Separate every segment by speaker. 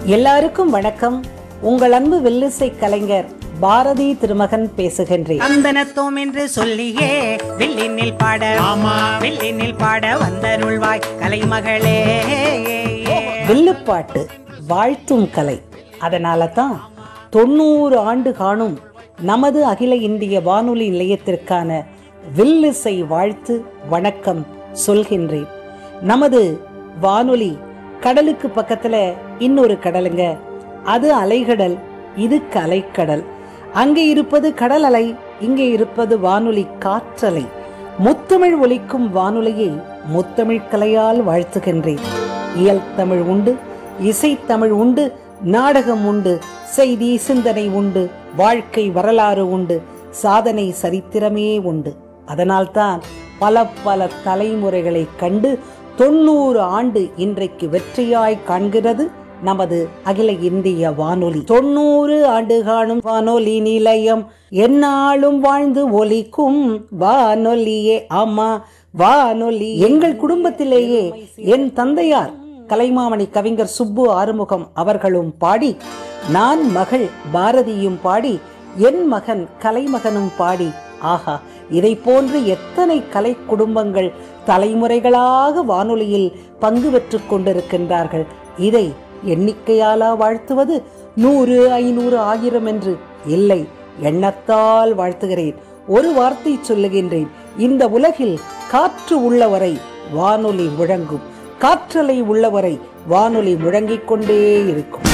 Speaker 1: எல்லாருக்கும் வணக்கம் உங்கள் அன்பு வில்லிசை கலைஞர் பாரதி திருமகன் பேசுகின்றேன்
Speaker 2: அந்தனத்தோம் என்று சொல்லியே வில்லினில் பாட
Speaker 3: ஆமா.
Speaker 2: வில்லினில் பாட வந்தருள்வாய் கலைமகளே
Speaker 1: வில்லுப்பாட்டு வாழ்த்தும் கலை அதனால தான் தொண்ணூறு ஆண்டு காணும் நமது அகில இந்திய வானொலி நிலையத்திற்கான வில்லிசை வாழ்த்து வணக்கம் சொல்கின்றேன் நமது வானொலி கடலுக்கு பக்கத்துல இன்னொரு கடலுங்க அது அலைகடல் இது கலைக்கடல் அங்கே இருப்பது கடல் அலை இங்கே இருப்பது வானொலி காற்றலை முத்தமிழ் ஒலிக்கும் வானொலியை முத்தமிழ் கலையால் வாழ்த்துகின்றேன் இயல் தமிழ் உண்டு இசைத்தமிழ் உண்டு நாடகம் உண்டு செய்தி சிந்தனை உண்டு வாழ்க்கை வரலாறு உண்டு சாதனை சரித்திரமே உண்டு அதனால்தான் பல பல தலைமுறைகளை கண்டு தொண்ணூறு ஆண்டு இன்றைக்கு வெற்றியாய் காண்கிறது நமது அகில இந்திய வானொலி தொண்ணூறு ஆண்டு காணும் வானொலி நிலையம் எந்நாளும் வாழ்ந்து ஒலிக்கும் வானொலியே ஆமா வானொலி எங்கள் குடும்பத்திலேயே என் தந்தையார் கலைமாமணி கவிஞர் சுப்பு ஆறுமுகம் அவர்களும் பாடி நான் மகள் பாரதியும் பாடி என் மகன் கலைமகனும் பாடி ஆஹா இதை போன்று எத்தனை கலை குடும்பங்கள் தலைமுறைகளாக வானொலியில் பங்கு பெற்றுக் கொண்டிருக்கின்றார்கள் இதை எண்ணிக்கையாலா வாழ்த்துவது நூறு ஐநூறு ஆயிரம் என்று இல்லை எண்ணத்தால் வாழ்த்துகிறேன் ஒரு வார்த்தை சொல்லுகின்றேன் இந்த உலகில் காற்று உள்ளவரை வானொலி முழங்கும் காற்றலை உள்ளவரை வானொலி முழங்கிக் கொண்டே இருக்கும்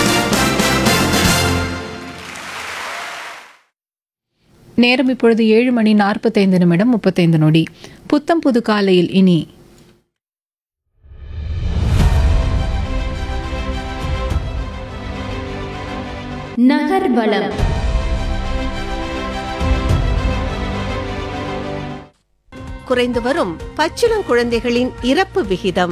Speaker 4: நேரம் இப்பொழுது ஏழு மணி நாற்பத்தைந்து நிமிடம் முப்பத்தைந்து நொடி புத்தம் புது காலையில் இனி
Speaker 5: நகர்வலம்
Speaker 6: குறைந்து வரும் பச்சிளங்குழந்தைகளின் இறப்பு விகிதம்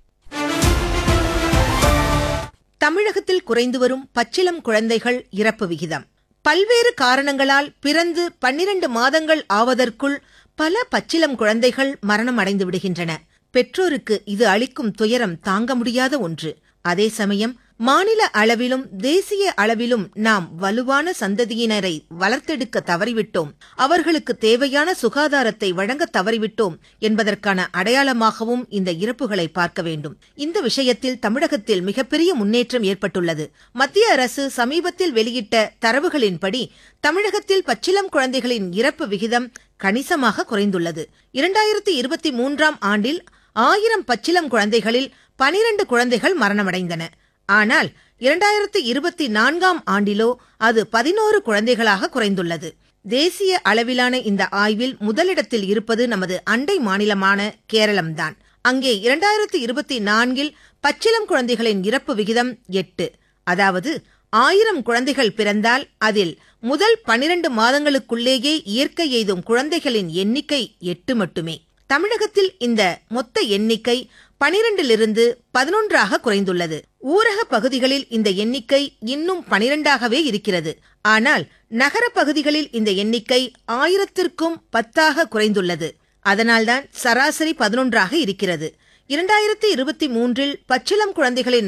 Speaker 6: தமிழகத்தில் குறைந்து வரும் பச்சிளம் குழந்தைகள் இறப்பு விகிதம் பல்வேறு காரணங்களால் பிறந்து பன்னிரண்டு மாதங்கள் ஆவதற்குள் பல பச்சிளம் குழந்தைகள் மரணம் அடைந்து விடுகின்றன பெற்றோருக்கு இது அளிக்கும் துயரம் தாங்க முடியாத ஒன்று அதே சமயம் மாநில அளவிலும் தேசிய அளவிலும் நாம் வலுவான சந்ததியினரை வளர்த்தெடுக்க தவறிவிட்டோம் அவர்களுக்கு தேவையான சுகாதாரத்தை வழங்க தவறிவிட்டோம் என்பதற்கான அடையாளமாகவும் இந்த இறப்புகளை பார்க்க வேண்டும் இந்த விஷயத்தில் தமிழகத்தில் மிகப்பெரிய முன்னேற்றம் ஏற்பட்டுள்ளது மத்திய அரசு சமீபத்தில் வெளியிட்ட தரவுகளின்படி தமிழகத்தில் பச்சிளம் குழந்தைகளின் இறப்பு விகிதம் கணிசமாக குறைந்துள்ளது இரண்டாயிரத்தி இருபத்தி மூன்றாம் ஆண்டில் ஆயிரம் பச்சிளம் குழந்தைகளில் பனிரண்டு குழந்தைகள் மரணமடைந்தன ஆனால் இரண்டாயிரத்தி இருபத்தி நான்காம் ஆண்டிலோ அது பதினோரு குழந்தைகளாக குறைந்துள்ளது தேசிய அளவிலான இந்த ஆய்வில் முதலிடத்தில் இருப்பது நமது அண்டை மாநிலமான கேரளம்தான் அங்கே இரண்டாயிரத்தி இருபத்தி நான்கில் பச்சிளம் குழந்தைகளின் இறப்பு விகிதம் எட்டு அதாவது ஆயிரம் குழந்தைகள் பிறந்தால் அதில் முதல் பனிரண்டு மாதங்களுக்குள்ளேயே இயற்கை எய்தும் குழந்தைகளின் எண்ணிக்கை எட்டு மட்டுமே தமிழகத்தில் இந்த மொத்த எண்ணிக்கை பனிரெண்டிலிருந்து பதினொன்றாக குறைந்துள்ளது ஊரக பகுதிகளில் இந்த எண்ணிக்கை இன்னும் பனிரெண்டாகவே இருக்கிறது ஆனால் நகர பகுதிகளில் இந்த எண்ணிக்கை ஆயிரத்திற்கும் பத்தாக குறைந்துள்ளது அதனால்தான் சராசரி பதினொன்றாக இருக்கிறது இரண்டாயிரத்தி இருபத்தி மூன்றில் பச்சிளம் குழந்தைகளின்